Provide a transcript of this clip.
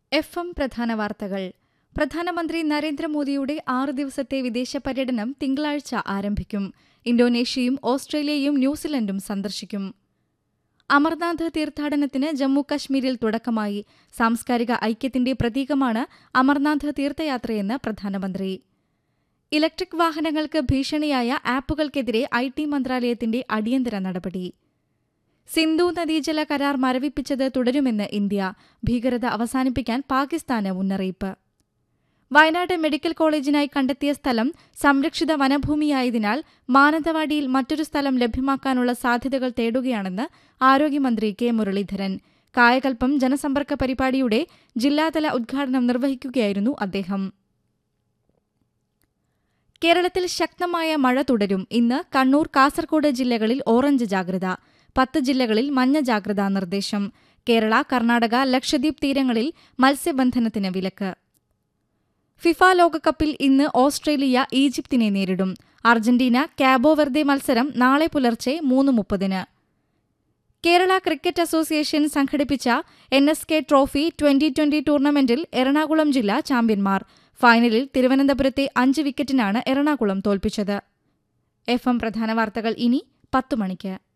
F M പ്രധാന വാർത്തകൾ പ്രധാനമന്ത്രി നരേന്ദ്രമോദിയുടെ ആറ് ദിവസത്തെ വിദേശ പര്യടനം തിങ്കളാഴ്ച ആരംഭിക്കും ഇന്തോനേഷ്യയും ഓസ്ട്രേലിയയും ന്യൂസിലൻഡും സന്ദർശിക്കും അമർനാഥ് തീർത്ഥാടനത്തിന് ജമ്മു കശ്മീരിൽ തുടക്കമായി സാംസ്കാരിക ഐക്യത്തിന്റെ പ്രതീകമാണ് അമർനാഥ് തീർത്ഥയാത്രയെന്ന് പ്രധാനമന്ത്രി ഇലക്ട്രിക് വാഹനങ്ങൾക്ക് ഭീഷണിയായ ആപ്പുകൾക്കെതിരെ ഐ ടി മന്ത്രാലയത്തിന്റെ അടിയന്തര നടപടി സിന്ധു നദീജല കരാർ മരവിപ്പിച്ചത് തുടരുമെന്ന് ഇന്ത്യ ഭീകരത അവസാനിപ്പിക്കാൻ പാകിസ്ഥാന് മുന്നറിയിപ്പ് വയനാട് മെഡിക്കൽ കോളേജിനായി കണ്ടെത്തിയ സ്ഥലം സംരക്ഷിത വനഭൂമിയായതിനാൽ മാനന്തവാടിയിൽ മറ്റൊരു സ്ഥലം ലഭ്യമാക്കാനുള്ള സാധ്യതകൾ തേടുകയാണെന്ന് ആരോഗ്യമന്ത്രി കെ മുരളീധരൻ കായകൽപ്പം ജനസമ്പർക്ക പരിപാടിയുടെ ജില്ലാതല ഉദ്ഘാടനം നിർവഹിക്കുകയായിരുന്നു അദ്ദേഹം കേരളത്തിൽ ശക്തമായ മഴ തുടരും ഇന്ന് കണ്ണൂർ കാസർഗോഡ് ജില്ലകളിൽ ഓറഞ്ച് ജാഗ്രത പത്ത് ജില്ലകളിൽ മഞ്ഞ ജാഗ്രതാ നിർദ്ദേശം കേരള കർണാടക ലക്ഷദ്വീപ് തീരങ്ങളിൽ മത്സ്യബന്ധനത്തിന് വിലക്ക് ഫിഫ ലോകകപ്പിൽ ഇന്ന് ഓസ്ട്രേലിയ ഈജിപ്തിനെ നേരിടും അർജന്റീന കാബോ വെർദെ മത്സരം നാളെ പുലർച്ചെ മൂന്ന് മുപ്പതിന് കേരള ക്രിക്കറ്റ് അസോസിയേഷൻ സംഘടിപ്പിച്ച N S K trophy twenty twenty ടൂർണമെന്റിൽ എറണാകുളം ജില്ല ചാമ്പ്യന്മാർ ഫൈനലിൽ തിരുവനന്തപുരത്തെ അഞ്ച് വിക്കറ്റിനാണ് എറണാകുളം തോൽപ്പിച്ചത് എഫ് എം പ്രധാന വാർത്തകൾ ഇനി പത്തു മണിക്ക്